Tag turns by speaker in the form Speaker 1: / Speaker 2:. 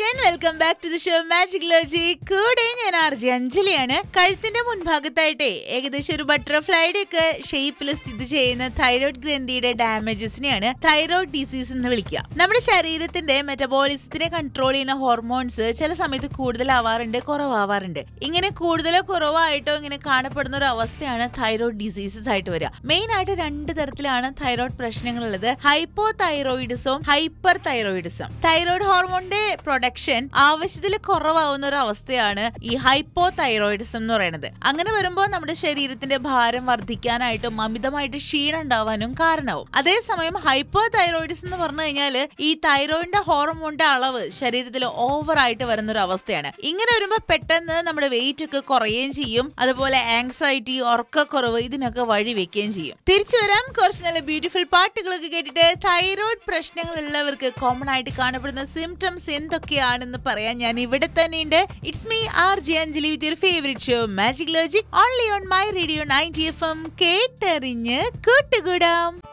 Speaker 1: again welcome back to the show magic logic കൂടെ ഞാൻ RJ അഞ്ജലിയാണ് കഴുത്തിന്റെ മുൻഭാഗത്തായിട്ടേ ഏകദേശം ഒരു ബട്ടർഫ്ലൈയുടെ ഒക്കെ ഷേപ്പിൽ സ്ഥിതി ചെയ്യുന്ന തൈറോയ്ഡ് ഗ്രന്ഥിയുടെ ഡാമേജസിനെയാണ് തൈറോയ്ഡ് ഡിസീസ് എന്ന് വിളിക്കുക നമ്മുടെ ശരീരത്തിന്റെ മെറ്റബോളിസത്തിനെ കൺട്രോൾ ചെയ്യുന്ന ഹോർമോൺസ് ചില സമയത്ത് കൂടുതലാവാറുണ്ട് കുറവാവാറുണ്ട് ഇങ്ങനെ കൂടുതലോ കുറവായിട്ടോ ഇങ്ങനെ കാണപ്പെടുന്ന ഒരു അവസ്ഥയാണ് തൈറോയ്ഡ് ഡിസീസസ് ആയിട്ട് വരിക മെയിൻ ആയിട്ട് രണ്ട് തരത്തിലാണ് തൈറോയ്ഡ് പ്രശ്നങ്ങളുള്ളത് ഹൈപ്പോ തൈറോയിഡിസവും ഹൈപ്പർ തൈറോയിഡിസം തൈറോയ്ഡ് ഹോർമോണിന്റെ പ്രൊഡക്ഷൻ ആവശ്യത്തിൽ കുറവാവുന്ന ഒരു അവസ്ഥയാണ് ഈ ഹൈപ്പോ തൈറോയിഡിസം എന്ന് പറയുന്നത് അങ്ങനെ വരുമ്പോൾ നമ്മുടെ ശരീരത്തിന്റെ ഭാരം വർദ്ധിക്കാനായിട്ടും അമിതമായിട്ട് ക്ഷീണം ഉണ്ടാവാനും കാരണമാവും അതേസമയം ഹൈപ്പോ തൈറോയിഡിസം എന്ന് പറഞ്ഞു കഴിഞ്ഞാൽ ഈ തൈറോയിഡിന്റെ ഹോർമോണിന്റെ അളവ് ശരീരത്തിൽ ഓവർ ആയിട്ട് വരുന്ന ഒരു അവസ്ഥയാണ് ഇങ്ങനെ വരുമ്പോൾ പെട്ടെന്ന് നമ്മുടെ വെയിറ്റ് ഒക്കെ കുറയുകയും ചെയ്യും അതുപോലെ ആങ്സൈറ്റി ഉറക്കക്കുറവ് ഇതിനൊക്കെ വഴി വെക്കുകയും ചെയ്യും തിരിച്ചു വരാം കുറച്ച് നല്ല ബ്യൂട്ടിഫുൾ പാട്ടുകളൊക്കെ കേട്ടിട്ട് തൈറോയ്ഡ് പ്രശ്നങ്ങളുള്ളവർക്ക് കോമൺ ആയിട്ട് കാണപ്പെടുന്ന സിംറ്റംസ് എന്തൊക്കെയാണെന്ന് പറയാൻ ഞാൻ ഇവിടെ തന്നെയുണ്ട് it's me R J Anjali with your favourite show magic logic only on my radio ninety F M കേട്ടറിഞ്ഞ് കൂട്ടുകൂടാം